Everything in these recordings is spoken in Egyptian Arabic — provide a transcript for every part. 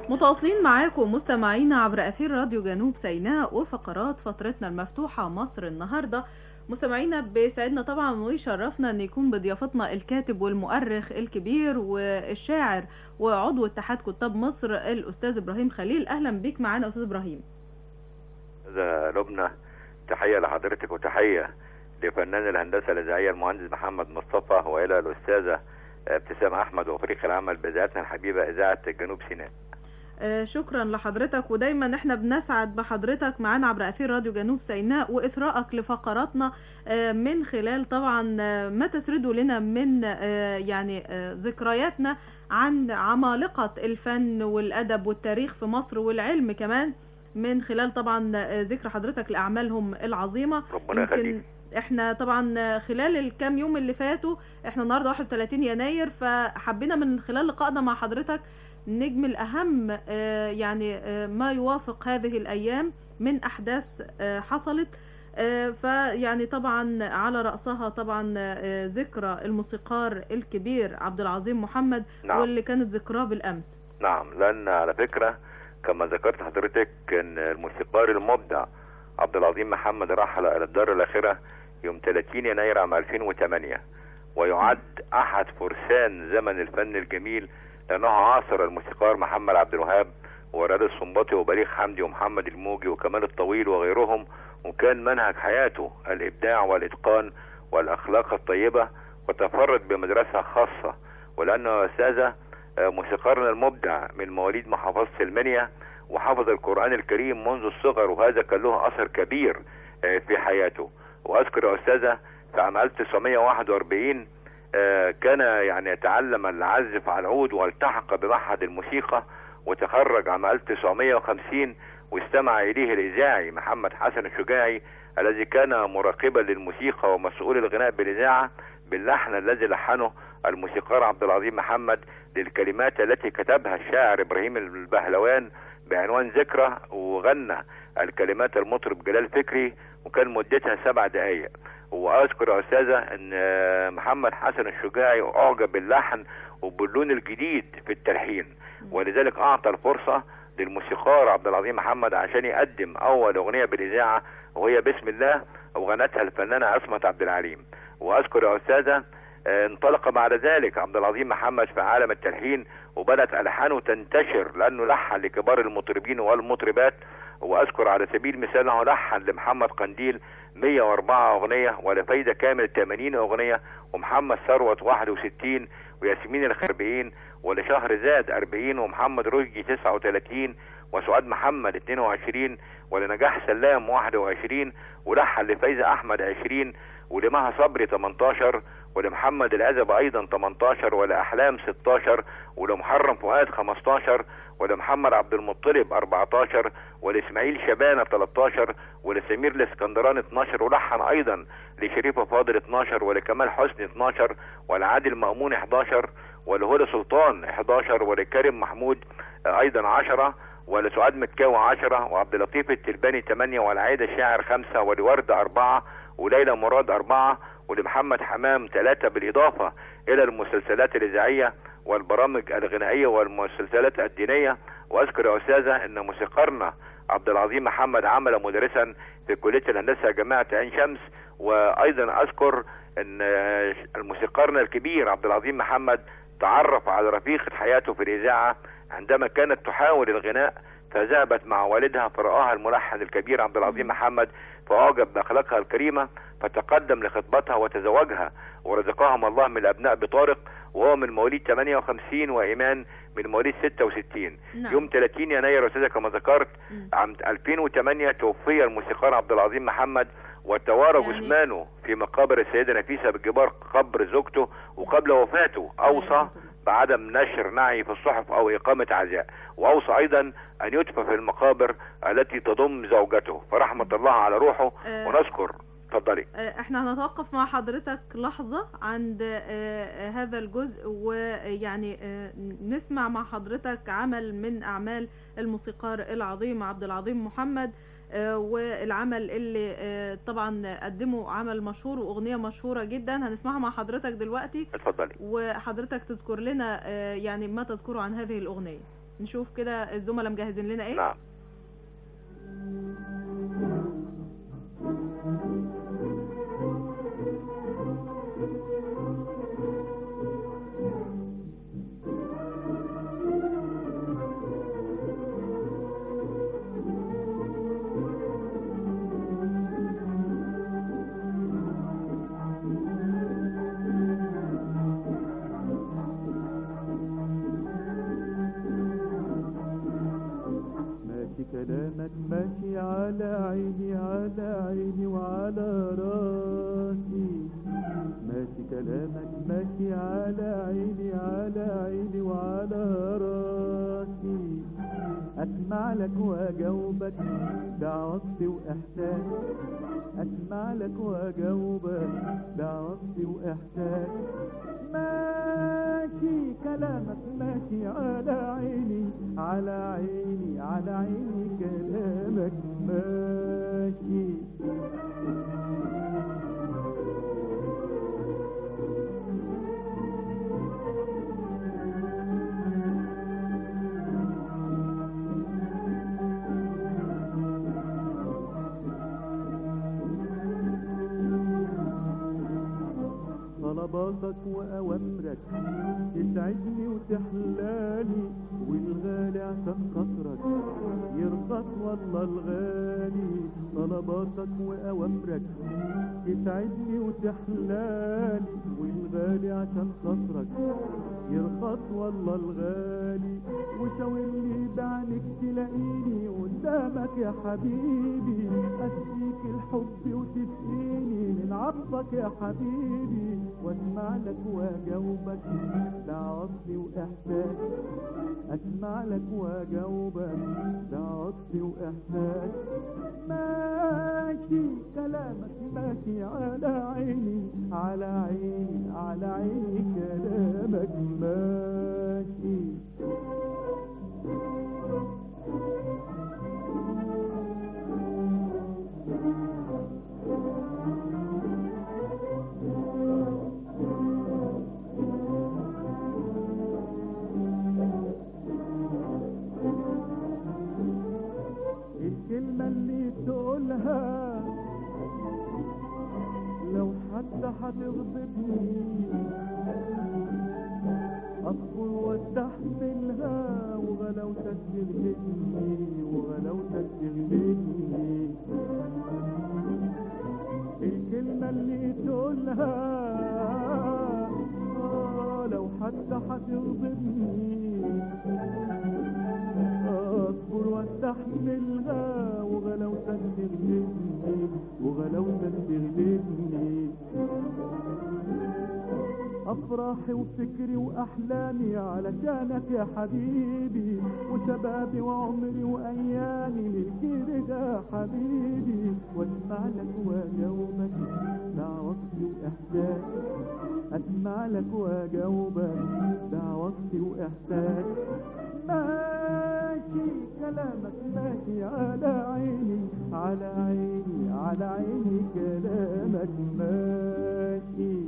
متواصلين معاكم مستمعينا عبر أثير راديو جنوب سيناء وفقرات فترتنا المفتوحة مصر النهاردة مستمعينا بيسعدنا طبعا ويشرفنا ان يكون بضيافتنا الكاتب والمؤرخ الكبير والشاعر وعضو اتحاد كتاب مصر الاستاذ ابراهيم خليل اهلا بيك معانا استاذ ابراهيم إذا لبنى تحية لحضرتك وتحية لفنان الهندسة الإذاعية المهندس محمد مصطفى وإلى الأستاذة ابتسام أحمد وفريق العمل بإذاعتنا الحبيبة إذاعة جنوب سيناء آه، شكرا لحضرتك ودايما احنا بنسعد بحضرتك معانا عبر اثير راديو جنوب سيناء واثراءك لفقراتنا آه، من خلال طبعا آه، ما تسرده لنا من آه، يعني آه، ذكرياتنا عن عمالقة الفن والادب والتاريخ في مصر والعلم كمان من خلال طبعا آه، ذكر حضرتك لاعمالهم العظيمة ربنا يخليك احنا طبعا خلال الكام يوم اللي فاتوا احنا النهارده 31 يناير فحبينا من خلال لقائنا مع حضرتك نجمل اهم آه، يعني آه، ما يوافق هذه الايام من احداث آه، حصلت آه، فيعني طبعا على رأسها طبعا آه، ذكرى الموسيقار الكبير عبد العظيم محمد نعم. واللي كانت ذكراه بالامس نعم لأن على فكرة كما ذكرت حضرتك أن الموسيقار المبدع عبد العظيم محمد رحل إلى الدار الآخرة يوم 30 يناير عام 2008 ويعد أحد فرسان زمن الفن الجميل لأنه عاصر الموسيقار محمد عبد الوهاب وراد السنباطي وبليغ حمدي ومحمد الموجي وكمال الطويل وغيرهم وكان منهج حياته الإبداع والإتقان والأخلاق الطيبة وتفرد بمدرسة خاصة ولأنه أستاذة آه، موسيقارنا المبدع من مواليد محافظة المنيا وحفظ القرآن الكريم منذ الصغر وهذا كان له أثر كبير آه، في حياته وأذكر يا أستاذة في عام 1941 آه، كان يعني يتعلم العزف على العود والتحق بمعهد الموسيقى وتخرج عام 1950 واستمع إليه الإذاعي محمد حسن الشجاعي الذي كان مراقبا للموسيقى ومسؤول الغناء بالإذاعة باللحن الذي لحنه الموسيقار عبد العظيم محمد للكلمات التي كتبها الشاعر إبراهيم البهلوان بعنوان ذكرى وغنى الكلمات المطرب جلال فكري وكان مدتها سبع دقائق واذكر يا استاذه ان آه، محمد حسن الشجاعي اعجب باللحن وباللون الجديد في التلحين ولذلك اعطى الفرصه للموسيقار عبد العظيم محمد عشان يقدم اول اغنيه بالاذاعه وهي بسم الله وغنتها الفنانه عصمت عبد العليم واذكر يا استاذه آه، انطلق بعد ذلك عبد العظيم محمد في عالم التلحين وبدات الحانه تنتشر لانه لحن لكبار المطربين والمطربات واذكر على سبيل المثال انه لحن لمحمد قنديل 104 اغنيه ولفايده كامل 80 اغنيه ومحمد ثروت 61 وياسمين الخربيين ولشهر زاد 40 ومحمد رشدي 39 وسعاد محمد 22 ولنجاح سلام 21 ولحن لفايزه احمد 20 ولمها صبري 18 ولمحمد العزب ايضا 18 ولاحلام 16 ولمحرم فؤاد 15 ولمحمد عبد المطلب 14 ولاسماعيل شبانه 13 ولسمير الاسكندراني 12 ولحن ايضا لشريفه فاضل 12 ولكمال حسني 12 ولعادل مأمون 11 ولهدى سلطان 11 ولكريم محمود آه، ايضا 10 ولسعاد مكاوي 10 وعبد اللطيف التلباني 8 والعايده الشاعر 5 ولورده 4 وليلى مراد 4 ولمحمد حمام 3 بالاضافه الى المسلسلات الاذاعيه والبرامج الغنائيه والمسلسلات الدينيه واذكر يا استاذه ان موسيقارنا عبد العظيم محمد عمل مدرسا في كليه الهندسه جامعه عين شمس وايضا اذكر ان آه، الموسيقارنا الكبير عبد العظيم محمد تعرف على رفيقه حياته في الاذاعه عندما كانت تحاول الغناء فذهبت مع والدها فرآها الملحن الكبير عبد العظيم محمد فأعجب بأخلاقها الكريمة فتقدم لخطبتها وتزوجها ورزقهم الله من الأبناء بطارق وهو من مواليد 58 وإيمان من مواليد 66 نعم. يوم 30 يناير يا أستاذة كما ذكرت مم. عام 2008 توفي الموسيقار عبد العظيم محمد وتوارى يعني- جثمانه في مقابر السيدة نفيسة بجبار قبر زوجته وقبل وفاته أوصى بعدم نشر نعي في الصحف او اقامة عزاء واوصى ايضا ان يدفن في المقابر التي تضم زوجته فرحمة الله على روحه آه. ونذكر اتفضلي آه، احنا هنتوقف مع حضرتك لحظة عند آه، آه، هذا الجزء ويعني آه، نسمع مع حضرتك عمل من أعمال الموسيقار العظيم عبد العظيم محمد آه، والعمل اللي آه، طبعا قدمه عمل مشهور وأغنية مشهورة جدا هنسمعها مع حضرتك دلوقتي اتفضلي وحضرتك تذكر لنا آه، يعني ما تذكره عن هذه الأغنية نشوف كده الزملاء مجهزين لنا ايه نعم ماشي كلامك ماشي على عيني على عيني وعلى راسي ماشي كلامك ماشي على عيني على عيني وعلى راسي اسمع لك واجاوبك ده عطفي واحساس اسمع لك واجاوبك ده عطفي واحساس ماشي كلامك ماشي على عيني على عيني على عيني كلامك ماشي طلباتك وأوامرك تسعدني وتحلالي والغالي عشان خاطرك يرضاك والله الغالي طلباتك وأوامرك تسعدني وتحلالي والغالي عشان خاطرك يرخص والله الغالي وشاورني بعينك تلاقيني قدامك يا حبيبي أديك الحب وتسقيني من عطفك يا حبيبي واسمع لك واجاوبك ده عطفي واحساس اسمع لك واجاوبك ده عطفي واحساس ماشي كلامك ماشي على عيني على عيني على عيني كلامك ماشي الكلمة اللي تقولها لو حتى هتغضبني أصبر واستحملها وغلاوتك تغلبني وغلاوتك تغلبني الكلمة اللي تقولها آه لو حتى هتغضبني اصبر واستحملها وغلاوتك تغلبني وغلاوتك تغلبني افراحي وفكري واحلامي علشانك يا حبيبي وشبابي وعمري وايامي للكير ده حبيبي واسمع لك واجاوبك دعوتي واحساسي اسمع لك واجاوبك دعوتي واحساسي ماشي كلامك ماشي على عيني على عيني على عيني كلامك ماشي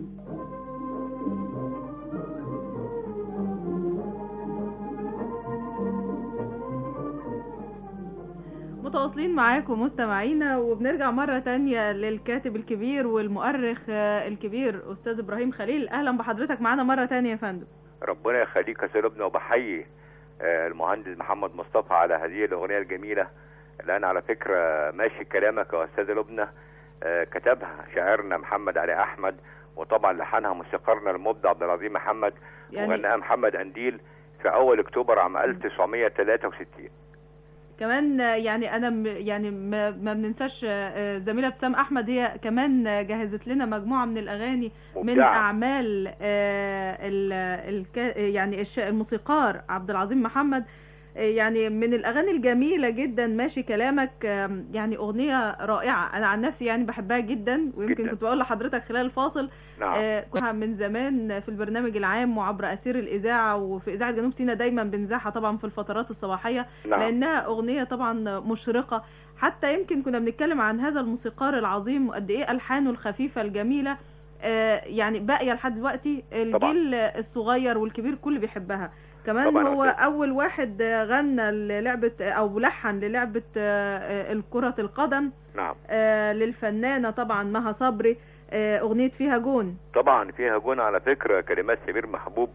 متواصلين معاكم مستمعينا وبنرجع مرة تانية للكاتب الكبير والمؤرخ آه، الكبير أستاذ إبراهيم خليل أهلا بحضرتك معانا مرة تانية يا فندم ربنا يخليك يا سيد ابني وبحيي آه، المهندس محمد مصطفى على هذه الاغنيه الجميله اللي انا على فكره ماشي كلامك يا استاذ لبنى آه، كتبها شاعرنا محمد علي احمد وطبعا لحنها موسيقارنا المبدع عبد العظيم محمد يعني وغناها محمد انديل في اول اكتوبر عام 1963 كمان آه، يعني أنا م- يعني ما ما بننساش آه، زميلة ابتسام أحمد هي كمان آه، جهزت لنا مجموعة من الأغاني من مبدعة. أعمال آه، ال- الك- يعني الش- الموسيقار عبد العظيم محمد آه، يعني من الأغاني الجميلة جدا ماشي كلامك آم، يعني أغنية رائعة أنا عن نفسي يعني بحبها جدا ويمكن جداً. كنت بقول لحضرتك خلال الفاصل نعم آه، كنا من زمان في البرنامج العام وعبر أسير الإذاعة وفي إذاعة جنوب سيناء دايما بنذاعها طبعا في الفترات الصباحية نعم لأنها أغنية طبعا مشرقة حتى يمكن كنا بنتكلم عن هذا الموسيقار العظيم وقد إيه ألحانه الخفيفة الجميلة آه، يعني باقية لحد دلوقتي الجيل الصغير والكبير كل بيحبها كمان طبعاً هو أستاذ. اول واحد آه، غنى للعبه او لحن للعبه آه، آه، كره القدم نعم آه، للفنانه طبعا مها صبري آه، اغنيه فيها جون طبعا فيها جون على فكرة كلمات سمير محبوب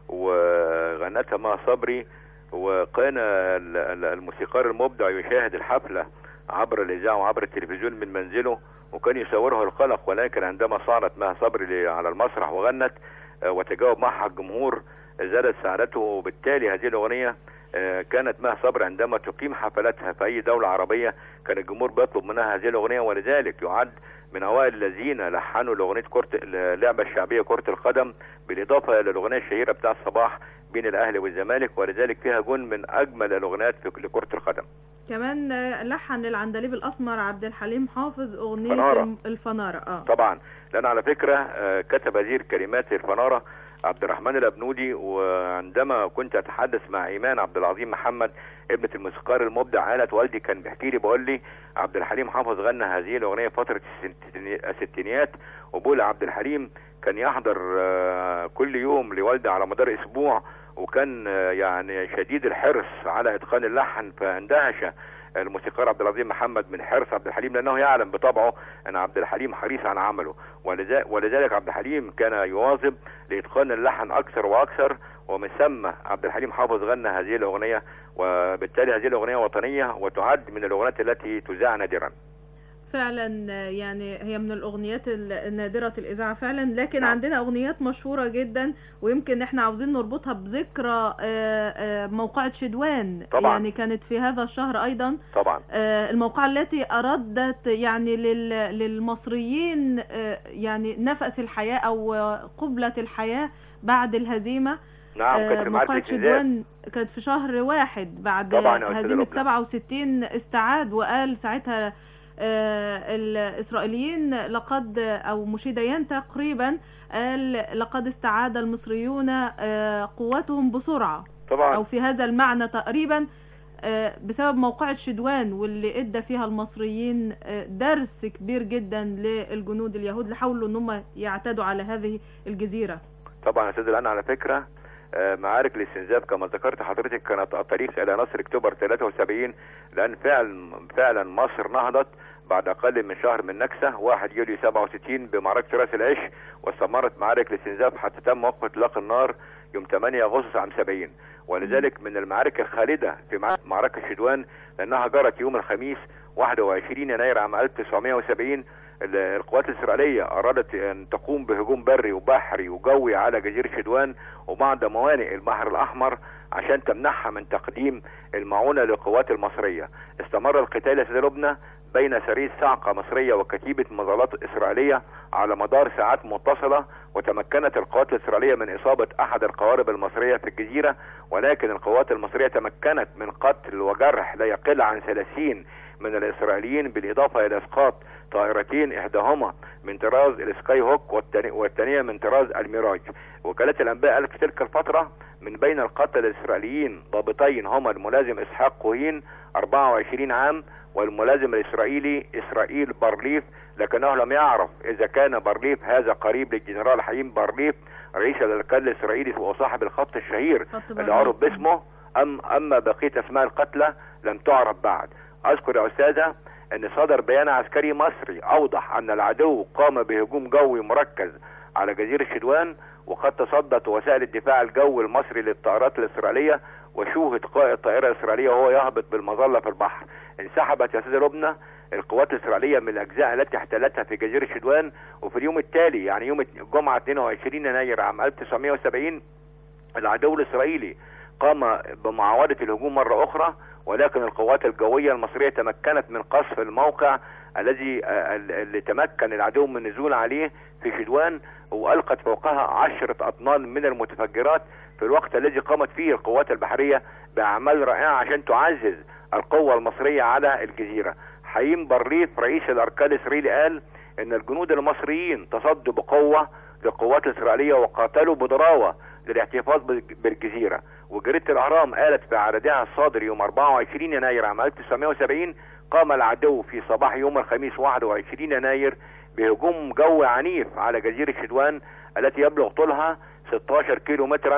وغنتها مع صبري وكان ال- ال- الموسيقار المبدع يشاهد الحفلة عبر الإذاعة وعبر التلفزيون من منزله وكان يصورها القلق ولكن عندما صعدت مها صبري ل- على المسرح وغنت آه، وتجاوب معها الجمهور زادت سعادته وبالتالي هذه الأغنية آه، كانت مها صبري عندما تقيم حفلاتها في أي دولة عربية كان الجمهور بيطلب منها هذه الأغنية ولذلك يعد من اوائل الذين لحنوا لاغنيه كره اللعبه الشعبيه كره القدم بالاضافه الى الاغنيه الشهيره بتاع الصباح بين الاهلي والزمالك ولذلك فيها جون من اجمل الاغنيات في لكره القدم كمان آه، لحن للعندليب الاسمر عبد الحليم حافظ اغنيه فنارة. الم- الفناره اه طبعا لان على فكره آه، كتب هذه الكلمات الفناره عبد الرحمن الابنودي وعندما كنت اتحدث مع ايمان عبد العظيم محمد ابنه الموسيقار المبدع قالت والدي كان بيحكي لي بيقول لي عبد الحليم حافظ غنى هذه الاغنيه في فتره الستيني- الستينيات وبقول عبد الحليم كان يحضر آه، كل يوم لوالدي على مدار اسبوع وكان آه، يعني شديد الحرص على اتقان اللحن فاندهش الموسيقار عبد العظيم محمد من حرص عبد الحليم لانه يعلم بطبعه ان عبد الحليم حريص على عمله ولذا- ولذلك عبد الحليم كان يواظب لاتقان اللحن اكثر واكثر ومن ثم عبد الحليم حافظ غنى هذه الاغنيه وبالتالي هذه الاغنيه وطنيه وتعد من الاغنيات التي تذاع نادرا فعلا آه، يعني هي من الاغنيات ال- النادره الاذاعه فعلا لكن نعم. عندنا اغنيات مشهوره جدا ويمكن احنا عاوزين نربطها بذكرى آه، آه، موقعة شدوان طبعاً. يعني كانت في هذا الشهر ايضا طبعا آه، الموقعة التي أردت يعني لل- للمصريين آه، يعني نفس الحياة أو آه، قبلة الحياة بعد الهزيمة نعم آه، كانت في معركه موقعة الجزائر شدوان كانت في شهر واحد بعد طبعاً يا أستاذ هزيمة لبنى. 67 استعاد وقال ساعتها آه، الإسرائيليين لقد أو مشيديان تقريبا قال لقد استعاد المصريون آه، قوتهم بسرعة طبعا او في هذا المعنى تقريبا آه، بسبب موقعة شدوان واللي ادى فيها المصريين آه، درس كبير جدا للجنود اليهود اللي حاولوا ان هم يعتدوا على هذه الجزيرة طبعا يا استاذ الان على فكره آه، معارك الاستنزاف كما ذكرت حضرتك كانت الطريق الى نصر اكتوبر 73 لان فعلا فعلا مصر نهضت بعد اقل من شهر من نكسه 1 يوليو 67 بمعركه راس العش واستمرت معارك الاستنزاف حتى تم وقف اطلاق النار يوم 8 اغسطس عام 70 ولذلك من المعارك الخالده في مع- معركه شدوان لانها جرت يوم الخميس 21 يناير عام 1970 ال- القوات الإسرائيلية أرادت أن تقوم بهجوم بري وبحري وجوي على جزيرة شدوان وبعض موانئ البحر الأحمر عشان تمنعها من تقديم المعونة للقوات المصرية استمر القتال يا سيدي لبنى بين سرية صعقة مصرية وكتيبة مظلات إسرائيلية على مدار ساعات متصلة وتمكنت القوات الإسرائيلية من إصابة أحد القوارب المصرية في الجزيرة ولكن القوات المصرية تمكنت من قتل وجرح لا يقل عن 30 من الإسرائيليين بالإضافة إلى إسقاط طائرتين إحداهما من طراز السكاي هوك والتاني- والثانية من طراز الميراج وكالة الأنباء قالت في تلك الفترة من بين القتلى الإسرائيليين ضابطين هما الملازم إسحاق كوهين 24 عام والملازم الإسرائيلي إسرائيل بارليف لكنه لم يعرف إذا كان بارليف هذا قريب للجنرال حييم بارليف رئيس الأركان الإسرائيلي وصاحب الخط الشهير خط اللي برليف. عرف باسمه أم أما بقية أسماء القتلى لم تعرف بعد أذكر يا أستاذة أن صدر بيان عسكري مصري أوضح أن العدو قام بهجوم جوي مركز على جزيرة شدوان وقد تصدت وسائل الدفاع الجوي المصري للطائرات الإسرائيلية وشوهد قائد طائرة إسرائيلية وهو يهبط بالمظلة في البحر انسحبت يا سيدي لبنى القوات الإسرائيلية من الأجزاء التي احتلتها في جزيرة شدوان وفي اليوم التالي يعني يوم الجمعة 22 يناير عام 1970 العدو الإسرائيلي قام بمعاودة الهجوم مرة أخرى ولكن القوات الجوية المصرية تمكنت من قصف الموقع الذي آه، اللي تمكن العدو من النزول عليه في شدوان وألقت فوقها عشرة أطنان من المتفجرات في الوقت الذي قامت فيه القوات البحرية بأعمال رائعة عشان تعزز القوة المصرية على الجزيرة حييم برليف رئيس الأركان الإسرائيلي قال إن الجنود المصريين تصدوا بقوة للقوات الإسرائيلية وقاتلوا بضراوة للاحتفاظ بالج- بالجزيرة وجريدة الأهرام قالت في عددها الصادر يوم 24 يناير عام 1970 قام العدو في صباح يوم الخميس 21 يناير بهجوم جوي عنيف على جزيرة شدوان التي يبلغ طولها 16 كيلو مترا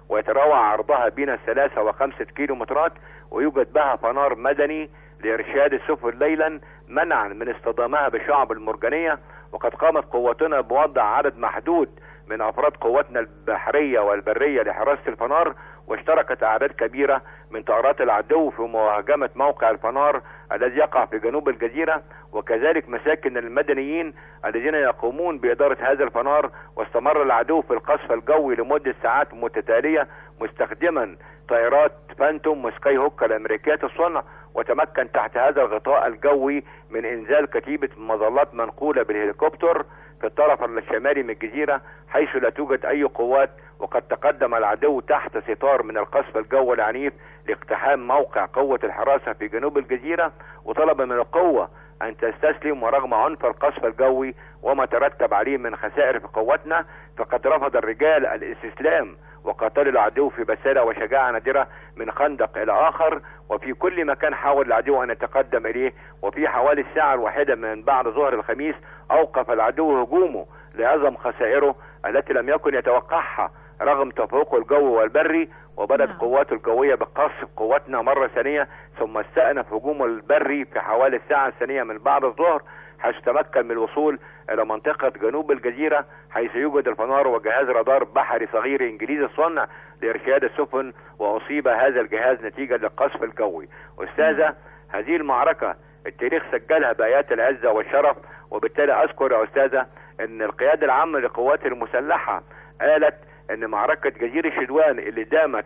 ويتراوح عرضها بين الثلاثة وخمسة كيلومترات ويوجد بها فنار مدني لإرشاد السفن ليلا منعا من اصطدامها بالشعب المرجانية وقد قامت قواتنا بوضع عدد محدود من أفراد قواتنا البحرية والبرية لحراسة الفنار واشتركت أعداد كبيرة من طائرات العدو في مهاجمة موقع الفنار الذي يقع في جنوب الجزيرة وكذلك مساكن المدنيين الذين يقومون بإدارة هذا الفنار واستمر العدو في القصف الجوي لمدة ساعات متتالية مستخدما طائرات فانتوم وسكاي هوك الأمريكية الصنع وتمكن تحت هذا الغطاء الجوي من إنزال كتيبة مظلات منقولة بالهليكوبتر في الطرف الشمالي من الجزيرة حيث لا توجد أي قوات وقد تقدم العدو تحت ستار من القصف الجوي العنيف لاقتحام موقع قوة الحراسة في جنوب الجزيرة وطلب من القوة أن تستسلم ورغم عنف القصف الجوي وما ترتب عليه من خسائر في قواتنا فقد رفض الرجال الاستسلام وقاتلوا العدو في بسالة وشجاعة نادرة من خندق إلى آخر وفي كل مكان حاول العدو أن يتقدم إليه وفي حوالي الساعة الواحدة من بعد ظهر الخميس أوقف العدو هجومه لعظم خسائره التي لم يكن يتوقعها رغم تفوقه الجوي والبري وبدت نعم. قواته الجوية بقصف قواتنا مرة ثانية ثم استأنف هجومه البري في حوالي الساعة الثانية من بعد الظهر حيث تمكن من الوصول إلى منطقة جنوب الجزيرة حيث يوجد الفنار وجهاز رادار بحري صغير إنجليزي الصنع لإرشاد السفن وأصيب هذا الجهاز نتيجة للقصف الجوي أستاذة هذه المعركة التاريخ سجلها بآيات العزة والشرف وبالتالي أذكر يا أستاذة أن القيادة العامة للقوات المسلحة قالت ان معركة جزيرة شدوان اللي دامت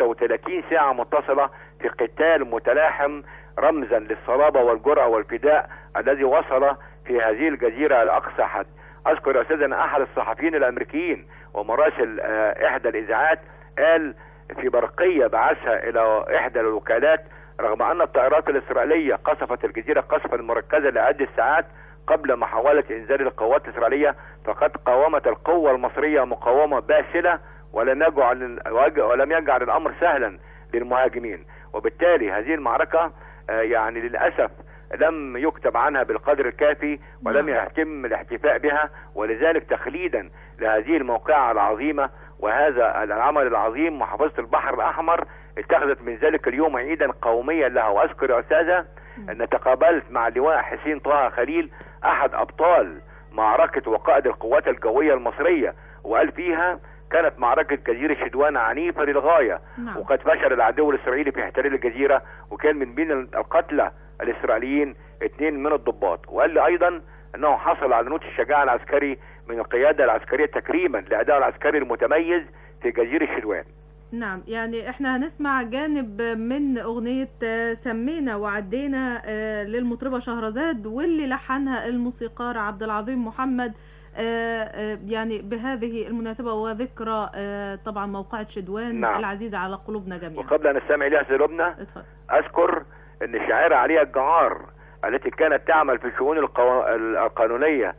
36 ساعة متصلة في قتال متلاحم رمزا للصلابة والجرأة والفداء الذي وصل في هذه الجزيرة لأقصى حد اذكر يا استاذ ان احد الصحفيين الامريكيين ومراسل آه، احدى الاذاعات قال في برقية بعثها الى احدى الوكالات رغم ان الطائرات الاسرائيلية قصفت الجزيرة قصفا مركزا لعدة ساعات قبل محاولة انزال القوات الاسرائيلية فقد قاومت القوة المصرية مقاومة باسلة ولم يجعل ولم يجعل الامر سهلا للمهاجمين وبالتالي هذه المعركة آه، يعني للاسف لم يكتب عنها بالقدر الكافي ولم نعم. يتم الاحتفاء بها ولذلك تخليدا لهذه الموقعة العظيمة وهذا العمل العظيم محافظة البحر الأحمر اتخذت من ذلك اليوم عيدا قوميا لها وأذكر يا أستاذة أن تقابلت مع اللواء حسين طه خليل أحد أبطال معركة وقائد القوات الجوية المصرية وقال فيها كانت معركة جزيرة شدوان عنيفة للغاية نعم. وقد فشل العدو الإسرائيلي في احتلال الجزيرة وكان من بين القتلى الإسرائيليين اثنين من الضباط وقال لي أيضا أنه حصل على نوت الشجاعة العسكري من القيادة العسكرية تكريما لأداء العسكري المتميز في جزيرة شدوان نعم يعني احنا هنسمع جانب من اغنية آه، سمينا وعدينا آه، للمطربة شهرزاد واللي لحنها الموسيقار عبد العظيم محمد آه، آه، يعني بهذه المناسبة وذكرى آه، طبعا موقعة شدوان نعم. العزيزة على قلوبنا جميعا وقبل أن نستمع إليها سلوبنا اتفضل أذكر أن الشاعرة عليا الجعار التي كانت تعمل في الشؤون القو... القانونية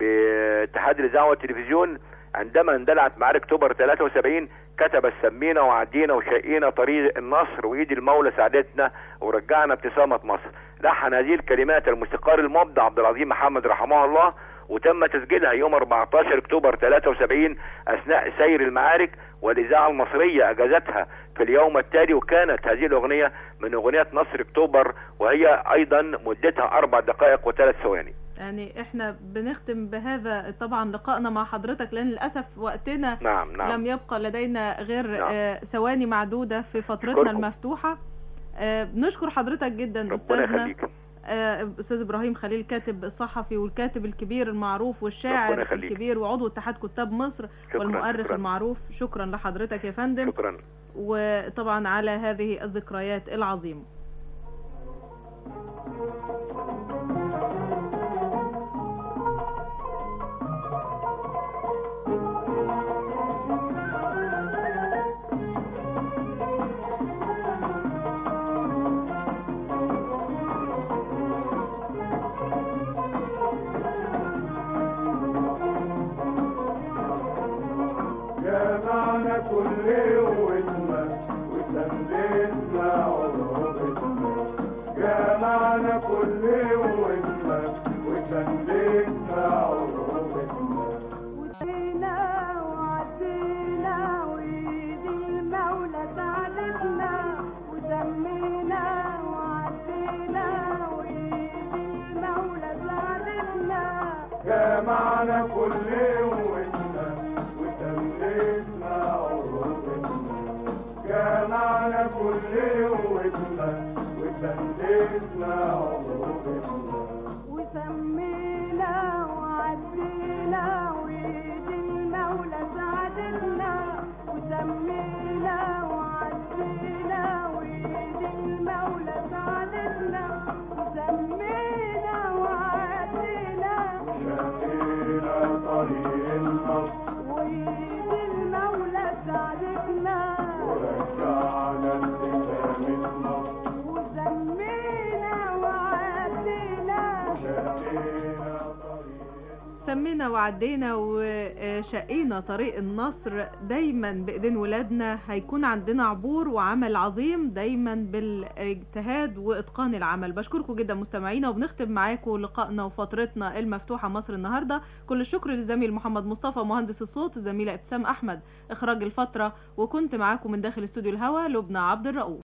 باتحاد الإذاعة والتلفزيون عندما اندلعت معارك اكتوبر 73 كتب سمينا وعدينا وشقينا طريق النصر وايد المولى سعادتنا ورجعنا ابتسامة مصر لحن هذه الكلمات الموسيقار المبدع عبد العظيم محمد رحمه الله وتم تسجيلها يوم 14 اكتوبر 73 اثناء سير المعارك والاذاعه المصريه اجازتها في اليوم التالي وكانت هذه الاغنيه من اغنيات نصر اكتوبر وهي ايضا مدتها اربع دقائق وثلاث ثواني يعني احنا بنختم بهذا طبعا لقائنا مع حضرتك لان للاسف وقتنا نعم نعم لم يبقى لدينا غير نعم. آه، ثواني معدودة في فترتنا أشكركم. المفتوحة آه، بنشكر حضرتك جدا ربنا أستاذنا يخليك آه، أستاذ إبراهيم خليل كاتب الصحفي والكاتب الكبير المعروف ربنا والشاعر يخليك. الكبير وعضو اتحاد كتاب مصر شكرا والمؤرخ شكرا المعروف شكرا لحضرتك يا فندم شكرا وطبعا على هذه الذكريات العظيمة جمعنا كل قوتنا وسندنا عروبتنا جمعنا كل قوتنا وتملكنا عروضنا جمعنا كل قوتنا وتملكنا عروضنا وسمينا وعدينا وإيد المولى ساعدتنا وسمينا وعدينا وإيد المولى ساعدتنا وسمينا وعدينا شقينا طريق النصر وإيد المولى ساعدتنا ورجعنا الإسلام النصر وسمينا وعدينا شقينا طريق سمينا وعدينا وشقينا طريق النصر دايما بايدين ولادنا هيكون عندنا عبور وعمل عظيم دايما بالاجتهاد واتقان العمل بشكركم جدا مستمعينا وبنختم معاكم لقائنا وفترتنا المفتوحه مصر النهارده كل الشكر للزميل محمد مصطفى مهندس الصوت الزميله ابتسام احمد اخراج الفتره وكنت معاكم من داخل استوديو الهوا لبنى عبد الرؤوف